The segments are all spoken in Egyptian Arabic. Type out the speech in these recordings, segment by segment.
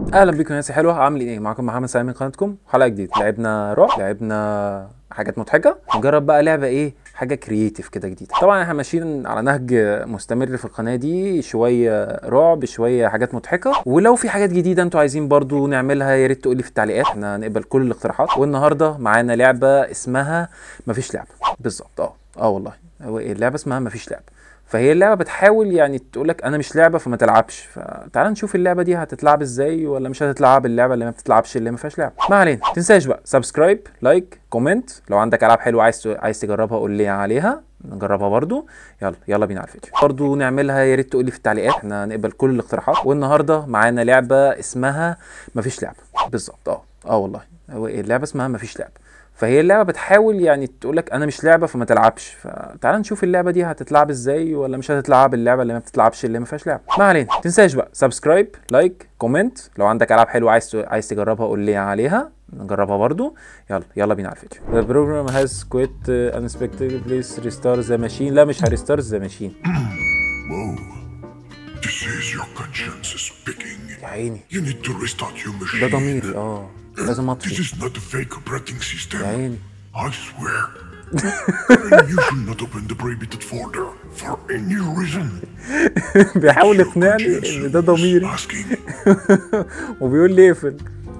اهلا بيكم ناس حلوه عاملين ايه معاكم محمد سامي من قناتكم حلقه جديده لعبنا رعب لعبنا حاجات مضحكه نجرب بقى لعبه ايه حاجه كرييتيف كده جديده طبعا احنا ماشيين على نهج مستمر في القناه دي شويه رعب شويه حاجات مضحكه ولو في حاجات جديده انتوا عايزين برضو نعملها يا ريت تقولي في التعليقات احنا نقبل كل الاقتراحات والنهارده معانا لعبه اسمها مفيش لعبه بالظبط اه اه والله هو إيه؟ اللعبه اسمها مفيش لعبه فهي اللعبه بتحاول يعني تقول لك انا مش لعبه فما تلعبش فتعال نشوف اللعبه دي هتتلعب ازاي ولا مش هتتلعب اللعبه اللي ما بتتلعبش اللي ما فيهاش لعبه ما علينا تنساش بقى سبسكرايب لايك كومنت لو عندك العاب حلوه عايز عايز تجربها قول لي عليها نجربها برضو يلا يلا بينا على الفيديو برضو نعملها يا ريت تقولي في التعليقات احنا نقبل كل الاقتراحات والنهارده معانا لعبه اسمها مفيش لعبه بالظبط اه اه والله هو إيه؟ اللعبه اسمها مفيش لعبه فهي اللعبه بتحاول يعني تقول لك انا مش لعبه فما تلعبش فتعال نشوف اللعبه دي هتتلعب ازاي ولا مش هتتلعب اللعبه اللي ما بتتلعبش اللي ما فيهاش لعبه ما علينا تنساش بقى سبسكرايب لايك كومنت لو عندك العاب حلوه عايز عايز تجربها قول لي عليها نجربها برضو يلا يلا بينا على الفيديو The program has quit uh, unexpected please restart the machine لا مش هريستارت the machine Whoa. This is your conscience speaking. يا عيني You need to restart your machine. ده ضميري اه لازم This اطفي is not a fake operating system. يا عيني I swear. And you should not open the prohibited folder for any reason. بيحاول Your يقنعني conscience ان ده is ضميري Asking. وبيقول لي اقفل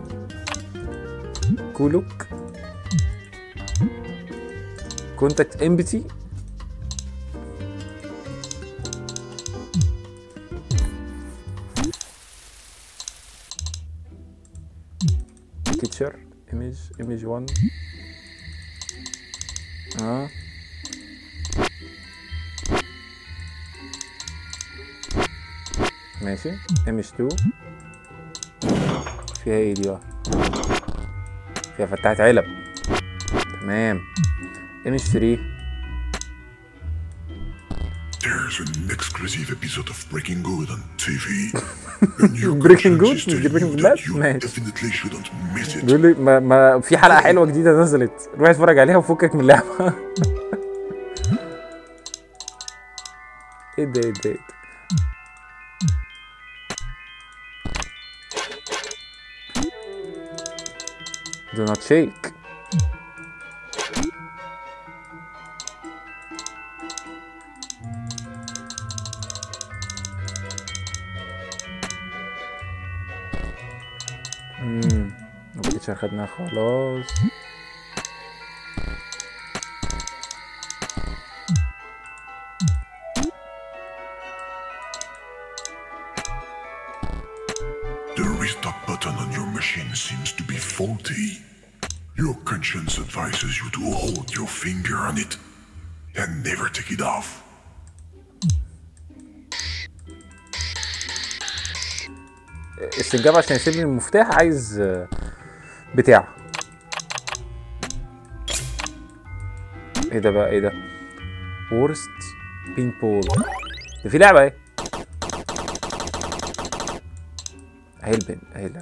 كولوك كونتاكت امبتي تيتشر ايمج ايمج 1 اه ماشي ايمج 2 فيها ايه دي بقى فيها فتحة علب تمام ايمج 3 There's an exclusive episode of Breaking Good on TV. And your Breaking conscience Good? is مش telling Breaking you Bad? that you ماشي. definitely shouldn't miss it. بيقول لي ما, ما في حلقة حلوة جديدة نزلت روح اتفرج عليها وفكك من اللعبة ايه ده ايه ده ايه ده Do not shake امم التيتشر خدناها خلاص The restart button on your machine seems to be faulty. Your conscience advises you to hold your finger on it and never take it off. السنجاب عشان يسيب لي المفتاح عايز آه، بتاع ايه ده بقى ايه ده وورست بين بول ده في لعبه اهي اهي البن اهي اللعبه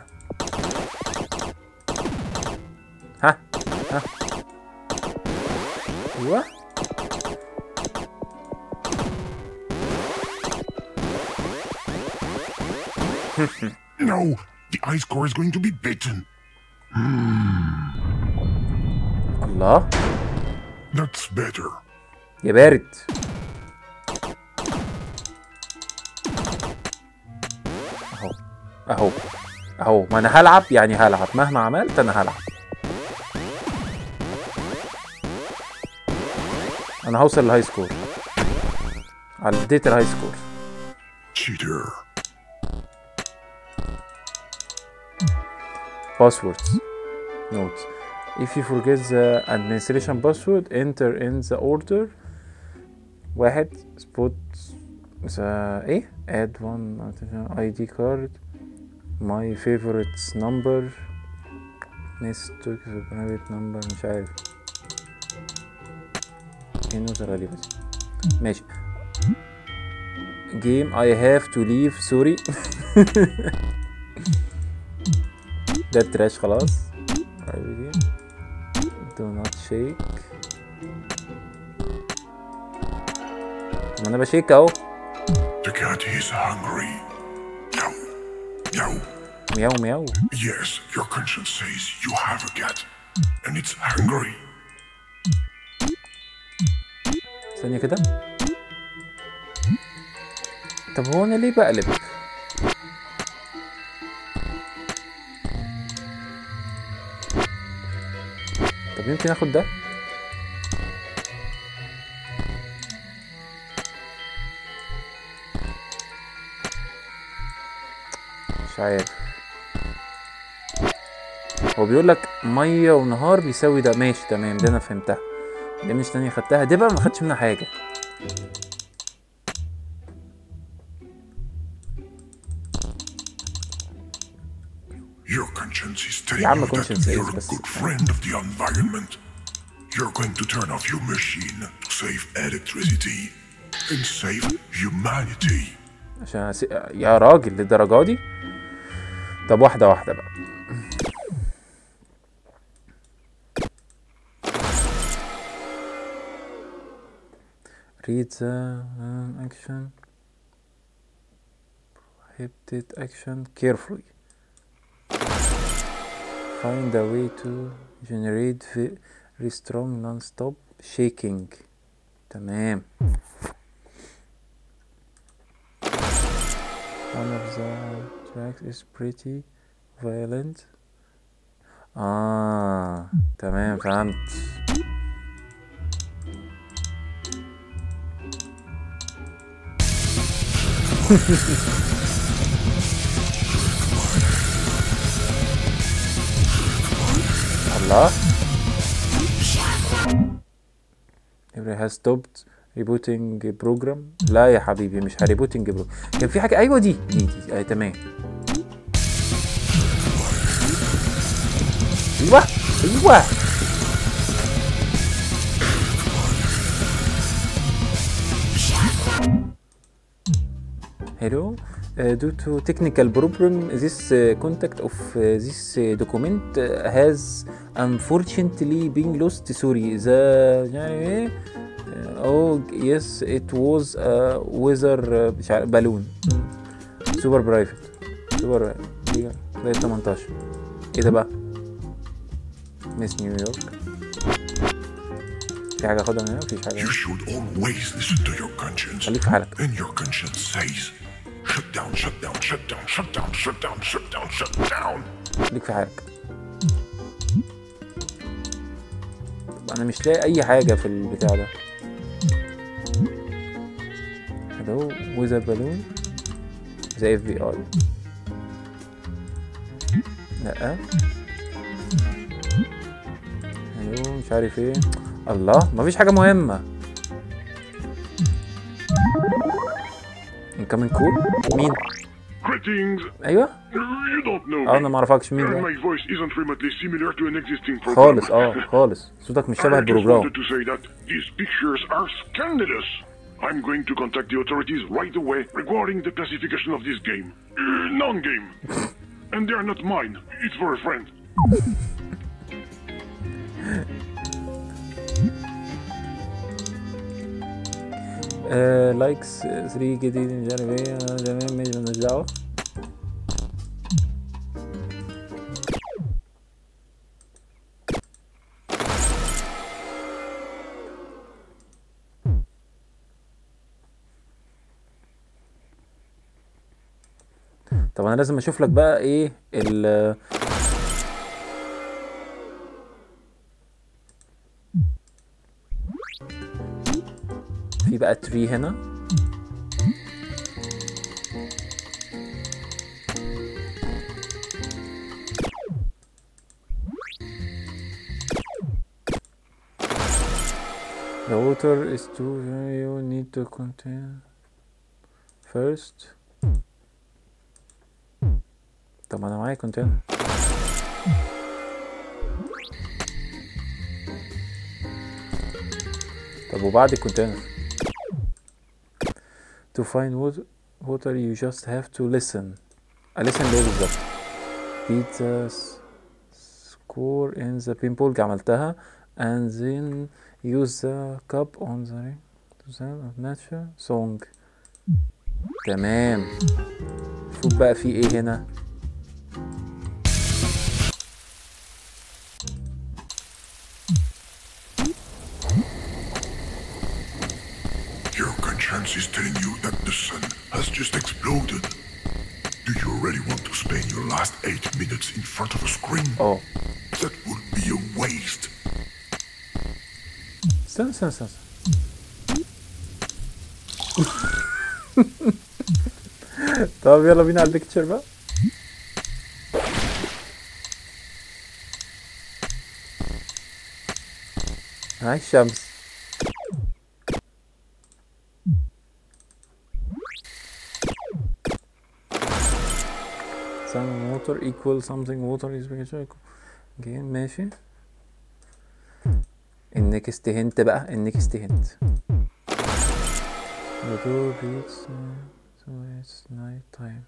ها ها ايوه No, the ice core is going to be bitten. الله That's better. يا بارد اهو اهو اهو ما انا هلعب يعني هلعب مهما عملت انا هلعب انا هوصل للهاي سكور عديت الهاي سكور Cheater. passwords notes if you forget the administration password enter in the order واحد spot the ايه add one ID card my favorites number mistake the private number مش عارف ايه النوتة الغريبة دي ماشي game I have to leave sorry ده التراش خلاص do not shake ما انا بشيك اهو The cat is hungry. Meow. Meow. مياو مياو Yes, your conscience says you have a cat, and it's hungry. ثانية كده طب هو انا ليه بقلب طب يمكن اخد ده مش عارف هو بيقول لك ميه ونهار بيساوي ده ماشي تمام ده انا فهمتها دي مش تانية خدتها دي بقى ما خدتش منها حاجة Your conscience is telling Yeah, I'm a you that conscience you're is, a but- good friend of the environment. You're going to turn off your machine to save electricity and save humanity. عشان أس... يا راجل للدرجة دي طب واحدة واحدة بقى read the uh, action prohibited action carefully find a way to generate ve- very strong non-stop shaking تمام One of the tracks is pretty violent. آه تمام فهمت الله Every has stopped rebooting program لا يا حبيبي مش هريبوتنج بروجرام كان في حاجة أيوة دي دي دي آه تمام أيوة أيوة Hello. Uh, due to technical problem, this uh, contact of uh, this uh, document uh, has unfortunately been lost. Sorry, the يعني ايه؟ Uh, oh yes, it was a weather uh, مش عارف بالون سوبر برايفت سوبر دي زي 18 ايه ده بقى؟ ميس نيويورك في حاجة اخدها من هنا؟ مفيش حاجة You should always listen to your conscience. خليك في حالك And your conscience says, shut down, shut down, shut down, shut down, shut down, shut down, shut down. خليك في حالك طب انا مش لاقي اي حاجه في البتاع ده ده هو ويزر بالون زي اف في اي لا ايوه مش عارف ايه الله مفيش حاجه مهمه incoming كول مين Greetings. ايوه You don't know اه me. انا ما اعرفكش مين And ده my voice isn't remotely similar to an existing program. خالص اه خالص صوتك مش شبه I just البروجرام wanted to say that these pictures are scandalous. I'm going to contact the authorities right away regarding the classification of this game. Uh, non-game. and they are not mine. It's for a friend. آه لايكس 3 جديد مش عارف ايه انا تمام ماشي مالناش دعوه طب انا لازم اشوف لك بقى ايه ال في بقى تري هنا The water is too you need to contain first طب انا معايا كونتينر طب وبعد الكونتينر to find water, water you just have to listen listen ليه بالظبط beat the s- score in the pinball عملتها and then use the cup on the ring to sound of nature song تمام المفروض بقى في ايه هنا conscience is telling you that the sun has just exploded. Do you really want to spend your last eight minutes in front of a screen? اه That would be a waste. استنى استنى استنى طب يلا بينا على البيكتشر بقى هاي الشمس some water equal something water is picture equal okay ماشي النكست هنت بقى النكست هنت The door reads uh, so it's night time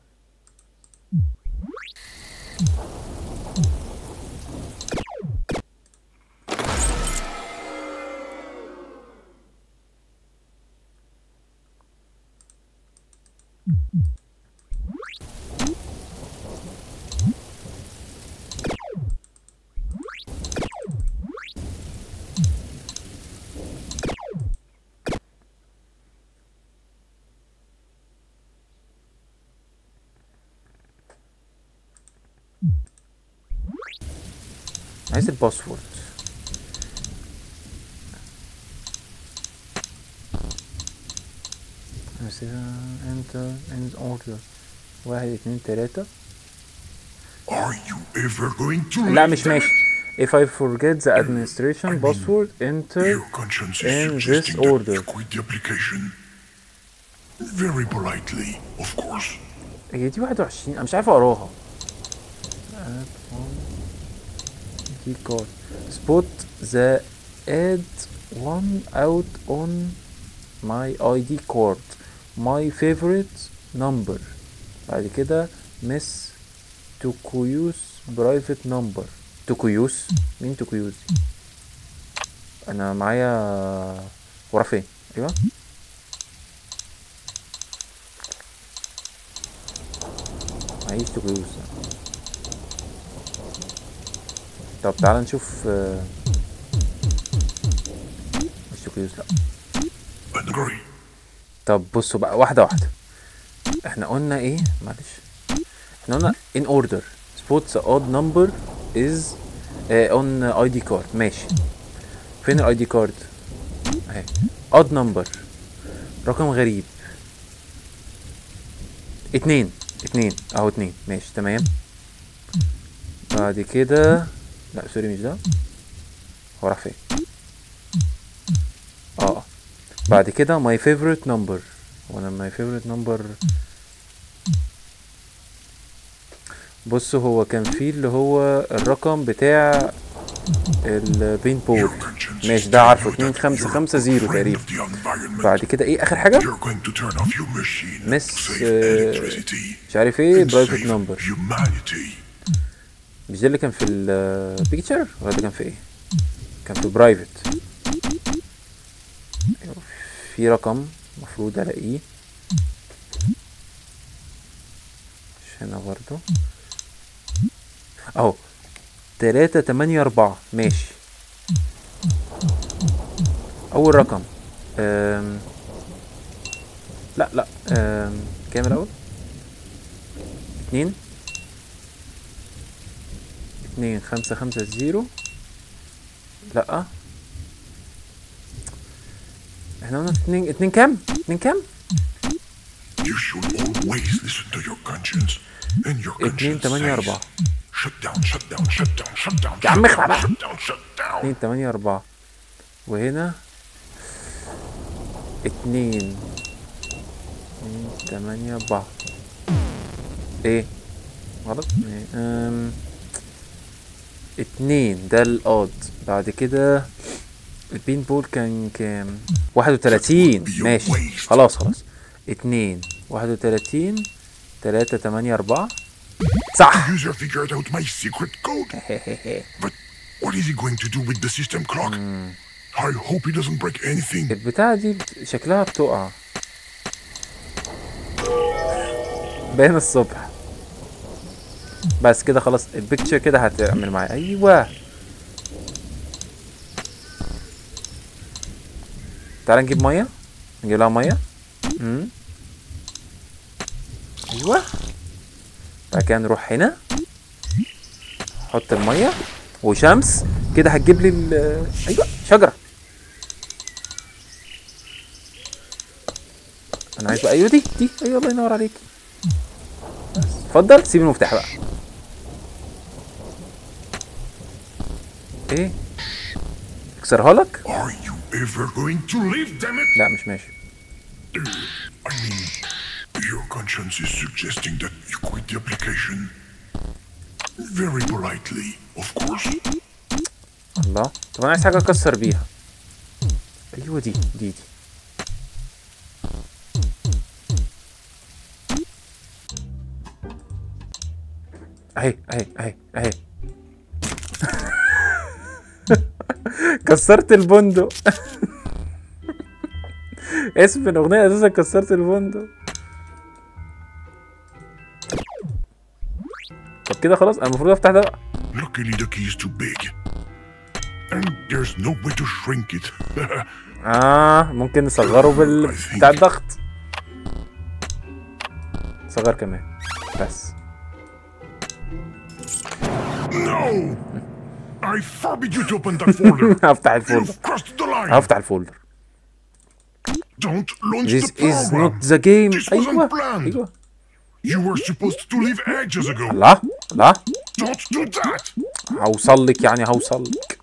عايز الباسورد انتر ان اوردر واحد اتنين تلاتة Are you ever going to لا read مش them? ماشي if I forget the administration password enter Your conscience is in this suggesting that order you quit the application. Very politely, of course. هي دي 21 انا مش عارف اقراها دي كارد spot the add one out on my ID card my favorite number بعد كده miss توكويوس private number توكويوس مين توكويوس دي؟ انا معايا ورا فين ايوه معيش توكويوس طب تعال نشوف آه، مش توكويوس لا Angry. طب بصوا بقى واحدة واحدة احنا قلنا ايه معلش احنا قلنا in order spot the odd number is uh, on ID card ماشي فين ال ID card اهي odd number رقم غريب اتنين اتنين اهو اتنين ماشي تمام بعد كده لا سوري مش ده هو راح فين اه بعد كده my favorite number وانا my favorite number بص هو كان فيه اللي هو الرقم بتاع البين بول Your conscience ماشي is ده telling عارفه you اتنين that خمسة you're خمسة a زيرو friend تقريبا of the environment. بعد كده ايه اخر حاجة You're going to turn off your machine to Miss, save uh, electricity مش عارف ايه and برايفت save نمبر humanity. مش ده اللي كان في البيكتشر ولا ده كان في ايه كان في برايفت في رقم المفروض الاقيه مش هنا برضو اهو تلاتة تمانية اربعة ماشي اول رقم أم... لا لا أم... كام الاول اتنين اتنين خمسة خمسة زيرو لأ احنا قلنا اتنين اتنين كام؟ اتنين كام؟ You should always listen to your conscience. And your اتنين conscience تمانية says, أربعة shut down, shut down, shut down, shut down, يا عم shut اخلع down, بقى. shut down, shut down. اتنين تمانية أربعة وهنا اتنين اتنين تمانية أربعة ايه؟ غلط؟ ايه؟ ام... اتنين ده الأوض بعد كده البين بول كان كام؟ واحد وتلاتين ماشي خلاص خلاص اتنين واحد وتلاتين تلاتة تمانية أربعة صح The user figured out my secret code. But what is he going to do with the system clock? I hope he doesn't break anything. البتاعة دي بت- شكلها بتقع باين الصبح بس كده خلاص البيكتشر كده هتعمل معايا ايوه تعال نجيب ميه نجيب لها ميه ايوه بعد كده نروح هنا نحط الميه وشمس كده هتجيب لي ال- ايوه شجره انا عايز بقى ايوه دي دي ايوه الله ينور عليك بس. اتفضل سيب المفتاح بقى ايه اكسرها لك Are you ever going to leave, damn it? لا مش ماشي I mean, your conscience is suggesting that you quit the application. Very politely, of course. الله طب انا عايز حاجه اكسر بيها ايوه دي دي دي اهي اهي اهي اهي كسرت البندق اسم الاغنيه اساسا كسرت البندق طب كده خلاص انا المفروض افتح ده بقى Luckily, the key is too big. And there's no way to shrink it. اه ممكن نصغره بال بتاع الضغط صغر كمان بس no! I forbid you to open that folder. هفتح الفولدر You've crossed the line. هفتح الفولدر Don't launch This the is program. not the game This wasn't ايوه planned. ايوه You were supposed to leave ages ago. لا لا Don't do that. هوصل لك يعني هوصل لك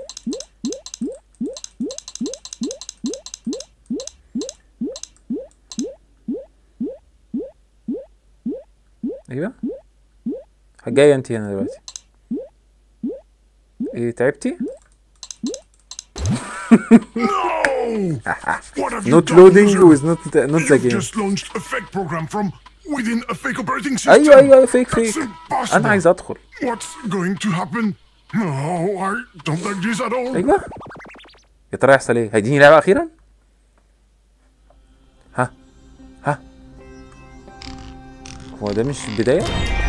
ايوه جايه انت هنا دلوقتي ايه تعبتي No! What have you not done, loading user? with not not the You've game just launched a fake program from within a fake operating system. ايوه ايوه فيك That's فيك impossible. انا عايز ادخل What's going to happen? No, I don't like this at all. ايوه يا ترى هيحصل ايه هيديني لعبه اخيرا ها ها هو ده مش البدايه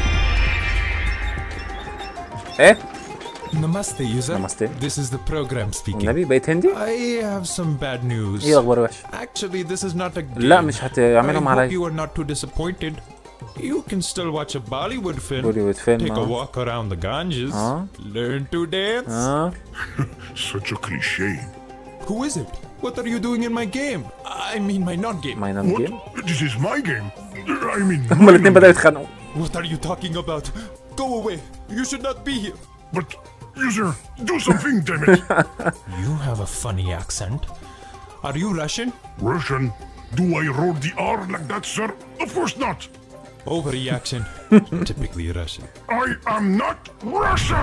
ايه Namaste, user. Namaste. This is the program speaking. والنبي بقيت هندي I have some bad news. ايه اخبار وحشه Actually, this is not a game. لا مش هتعملهم I hope عليا you are not too disappointed. You can still watch a Bollywood film. بوليوود فيلم Take a اه walk around the Ganges. Huh? Learn to dance. اه Such a cliche. Who is it? What are you doing in my game? I mean, my not game. ماي نام What? جيم This is my game. I mean, هما الاثنين بداوا يتخانقوا What are you talking about? Go away. You should not be here. but user, do something, damn it. You have a funny accent. Are you Russian? Russian? Do I roll the R like that, sir? Of course not. Overreaction. Typically Russian. I am not Russian.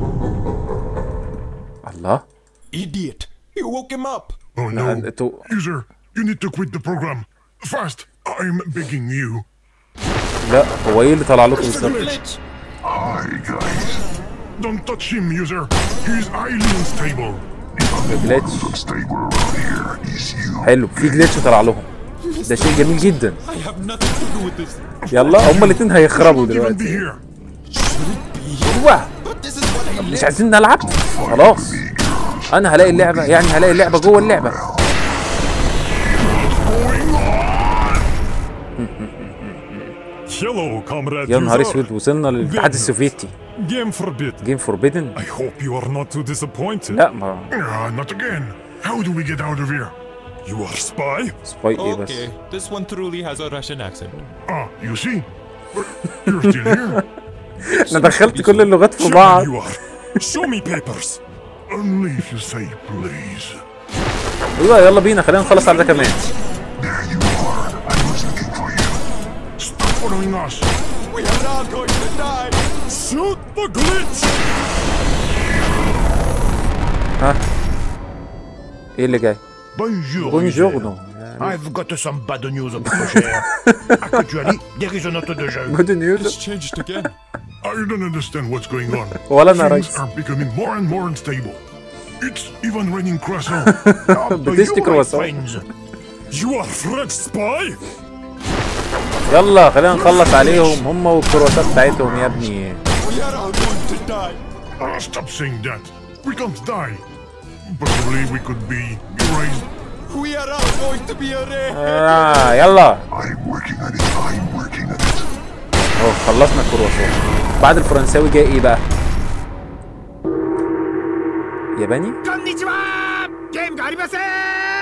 الله Idiot. You woke him up. Oh no. انتوا User, you need to quit the program. Fast. I'm begging you. لا هو ايه اللي طلع لكم It's a بالظبط glitch. Hi, guys. Don't touch him, user. He's highly unstable. جلitch Stable around here is you. حلو في جلitch طلع لهم ده شيء جميل جدا I have nothing to do with this. يلا هما الاثنين هيخربوا Shouldn't even be دلوقتي here. ايوه But this is what I مش عايزين نلعب خلاص انا هلاقي اللعبه يعني هلاقي اللعبه جوه اللعبه Hello, comrade يا نهار user. اسود وصلنا للاتحاد السوفيتي Game forbid. جيم فوربيدن I hope you are not too disappointed. لا ما Ah, not again. How do we get out of here? You are spy? سباي ايه بس Okay, this one truly has a Russian accent. Ah, you see? But you're still here. انا دخلت كل اللغات في Sure بعض you are. Show me papers. Only if you say please. ايوه يلا بينا خلينا نخلص على ده كمان There you are. I was looking for you. Stop following us. We are not going to die. Shoot the glitch! ايه اللي جاي Bonjour. بونجور user. نو I've got some bad news, mon cher. Actually, there is a note de jeu. جود نيوز It's changed again. I don't understand what's going on. ولا انا Things رئيس are becoming more and more unstable. It's even raining croissant. Up to بتشتي you, my كرواسون. friends. You are French spy? يلا خلينا نخلص عليهم هم والكرواسات بتاعتهم يا ابني We are all going to die. Ah, stop saying that. We can't die. Possibly we could be erased We are all going to be arrested. آه يلا I'm working on it. I'm working on it. اهو خلصنا الكرواسون بعد الفرنساوي جاي ايه بقى ياباني こんにちはゲームがありません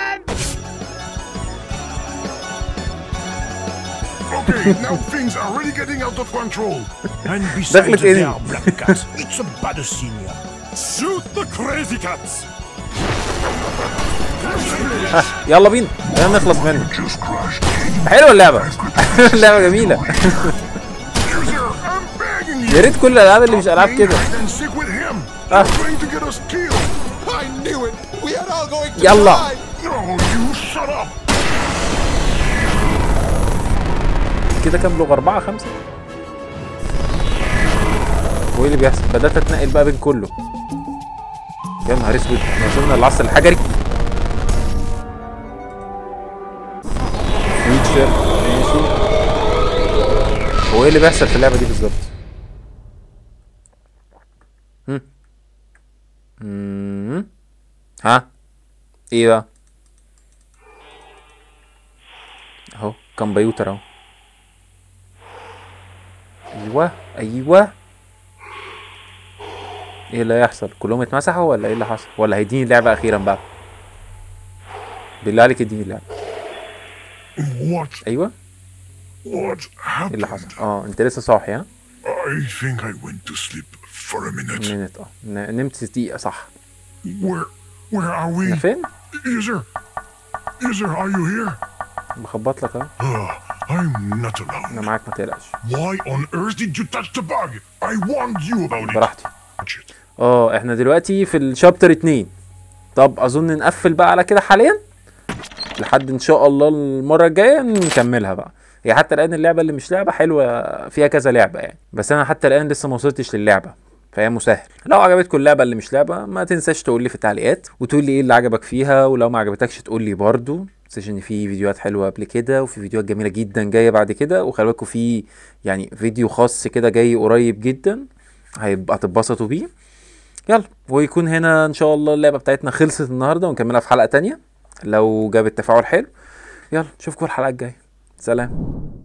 Okay, now things are really getting out of control. And دخلت besides إيه they دي؟ are black cats, it's a bad senior. Shoot the crazy cats! يلا بينا خلينا نخلص منه Just crashed. حلوه اللعبه اللعبه جميله User, I'm begging you. يا ريت كل الالعاب اللي مش العاب كده Hide and seek with him. Ah. You're going to get us killed. I knew it. We are all going to Yalla. die. No, you shut up. كده كام لغه اربعه خمسه هو ايه اللي بيحصل بدات اتنقل بقى بين كله يا نهار اسود احنا وصلنا للعصر الحجري فيوتشر ماشي هو ايه اللي بيحصل في اللعبه دي بالظبط هم؟ مم. ها ايه بقى اهو كمبيوتر اهو ايوه ايوه ايه اللي هيحصل كلهم اتمسحوا ولا ايه اللي حصل ولا هيديني اللعبه اخيرا بقى بالله عليك اديني اللعبه What? ايوه What ايه اللي happened? حصل اه انت لسه صاحي ها I think I went to sleep for a minute. نمت اه ن- نمت دقيقه صح Where, where are احنا we? فين User, user, are you here? بخبط لك اهو Ah, I'm not alone. انا معاك ما تقلقش Why on earth did you touch the bug? I warned you about it. براحتي Touch it. اه احنا دلوقتي في الشابتر 2 طب اظن نقفل بقى على كده حاليا لحد ان شاء الله المره الجايه نكملها بقى هي حتى الان اللعبه اللي مش لعبه حلوه فيها كذا لعبه يعني بس انا حتى الان لسه ما وصلتش للعبه فهي مسهل لو عجبتكم اللعبه اللي مش لعبه ما تنساش تقول لي في التعليقات وتقول لي ايه اللي عجبك فيها ولو ما عجبتكش تقول لي برضو تنساش ان في فيديوهات حلوه قبل كده وفي فيديوهات جميله جدا جايه بعد كده وخلي بالكم في يعني فيديو خاص كده جاي قريب جدا هيبقى هتتبسطوا بيه يلا ويكون هنا ان شاء الله اللعبه بتاعتنا خلصت النهارده ونكملها في حلقه تانية لو جابت تفاعل حلو يلا نشوفكم الحلقه الجايه سلام